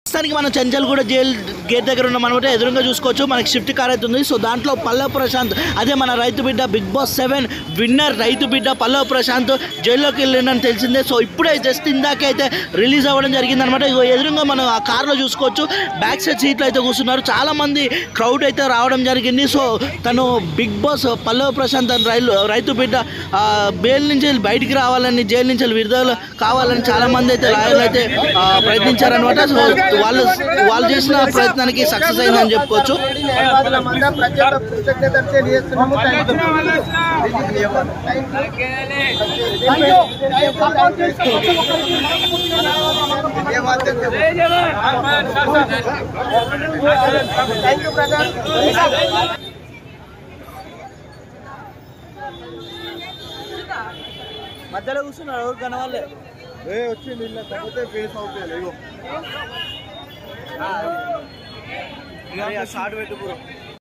ప్రస్తుతానికి మనం Chanchalguda jail gate దగ్గర ఉన్నాం అనమాట ఎదురుగా చూసుకోవచ్చు మనకి షిఫ్ట్ కార్ అవుతుంది సో దాంట్లో పల్లవ్ ప్రశాంత్ అదే మన రైతు బిడ్డ బిగ్ బాస్ సెవెన్ విన్నర్ రైతు బిడ్డ పల్లవ్ ప్రశాంత్ జైల్లోకి వెళ్ళిందని తెలిసిందే సో ఇప్పుడే జస్ట్ ఇందాకే అయితే రిలీజ్ అవ్వడం జరిగింది అనమాట ఇగో ఎదురుగా మనం ఆ కార్లో చూసుకోవచ్చు బ్యాక్ సైడ్ సీట్లు అయితే కూర్చున్నారు చాలా మంది క్రౌడ్ అయితే రావడం జరిగింది సో తను బిగ్ బాస్ పల్లవ్ ప్రశాంత్ అని రైలు రైతు బిడ్డ ఆ, బెయిల్ నుంచి వెళ్ళి బయటికి రావాలని జైలు నుంచి వెళ్ళి విడుదల కావాలని చాలా మంది అయితే లాయర్లు అయితే ఆ, ప్రయత్నించారనమాట సో వాళ్ళు వాళ్ళు చేసిన ప్రయత్నానికి సక్సెస్ అయిందని చెప్పుకోవచ్చు న్యాయవాదుల మంద ప్రత్యేక కృతజ్ఞతలు తెలియజేస్తున్నాము థ్యాంక్ యూ బ్రదర్ మధ్యలో కూర్చున్నారు ఎవరు కనవాళ్ళే వచ్చింది ఇలా తగ్గితే ఫేస్ అవుతుంది షార్ట్ పెట్టు బ్రో